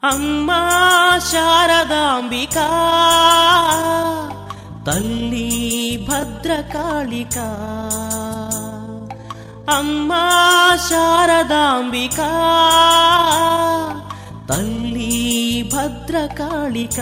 అమ్మా శారదాంబిక తల్లి భద్రకాళిక అమ్మా శారదాంబిక తల్లి భద్రకాళిక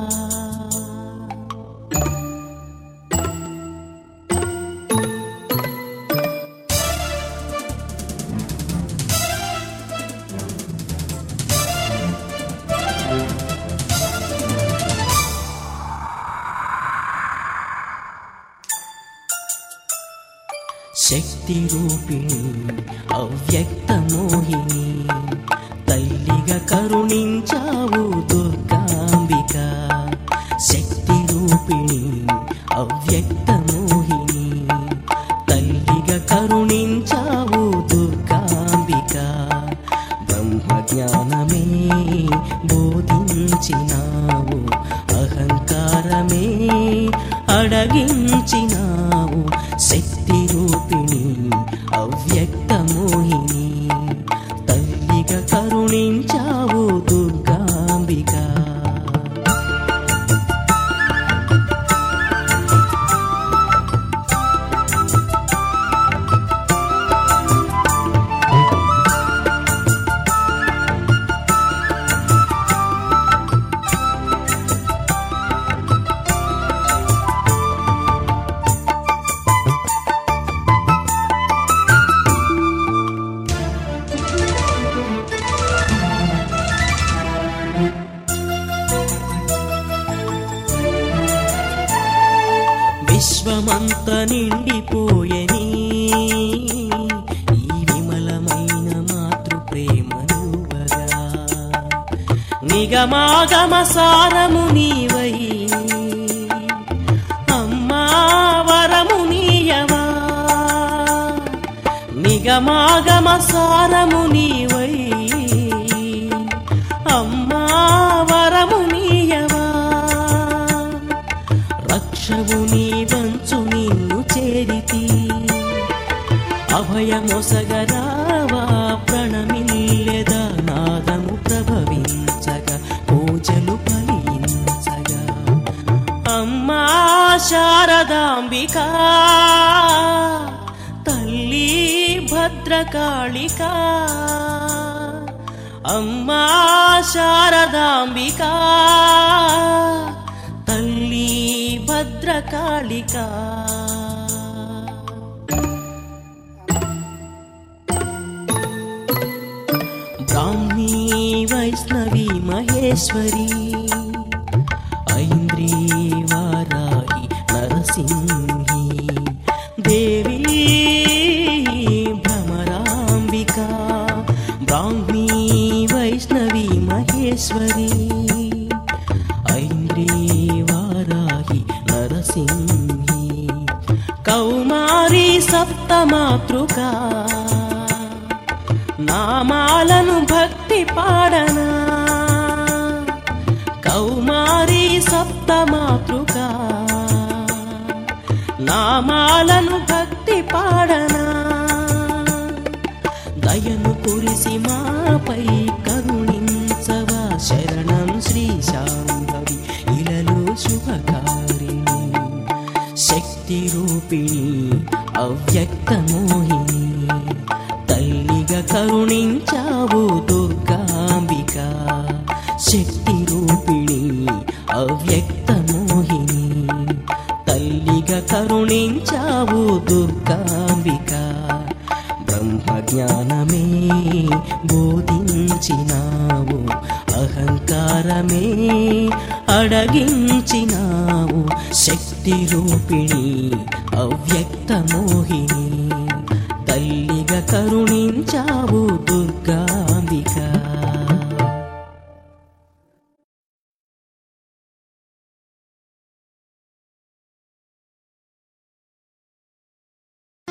శక్తి రూపిణి అవ్యక్త మోహిని తల్లిగా కరుణించావు దుర్గాంబిక శక్తి రూపిణి అవ్యక్త మోహిని తల్లిగా కరుణించావు దుర్గాంబిక బ్రహ్మ జ్ఞానమే బోధించినావు అహంకారమే అడగించినావు శక్తి రూపిణి అవ్యక్త మోహిని తల్లిగా కరుణించావు దుర్గాంబిక విశ్వమంత నిండిపోయని ఈ విమలమైన మాతృ ప్రేమనువగా నిగమాగమ సారము నీవై అమ్మా వరము నీయవా నిగమాగమ సారము నీవై అమ్మా వరము నీయవా రక్షవు నీ వంచు నిన్ను చేరితి అభయమొసగరావా ప్రణమిల్లెద నాదము ప్రభవించగా పూజలు ఫలించగా అమ్మా శారదాంబిక తల్లి భద్రకాళిక అమ్మా శారదాంబిక తల్లి భద్రకాళిక బ్రాహ్మీ వైష్ణవి మహేశ్వరి ఐంద్రీ వారాహి నరసింహి దేవి భ్రమరాంబిక బ్రాహ్మీ వైష్ణవి మహేశ్వరి ఐంద్రీ వారాహి నరసింహి కౌమారి సప్తమాతృకా నామాలను భక్తి పాడనా కౌమారి సప్తమాతృకా నామాలను భక్తి పాడనా దయను కురిసి మాపై కరుణించవా శరణం శ్రీ శాంభవి ఇలలో శుభకారిణి శక్తి రూపిణి అవ్యక్త మోహిని తల్లిగా కరుణించావు దుర్గాంబిక శక్తి రూపిణి అవ్యక్త మోహిని తల్లిగా కరుణించావు దుర్గాంబిక బ్రహ్మ జ్ఞానమే బోధించినావు అహంకారమే అడగించినావు శక్తి రూపిణి అవ్యక్త మోహిని తల్లిగా కరుణించావు దుర్గాంబిక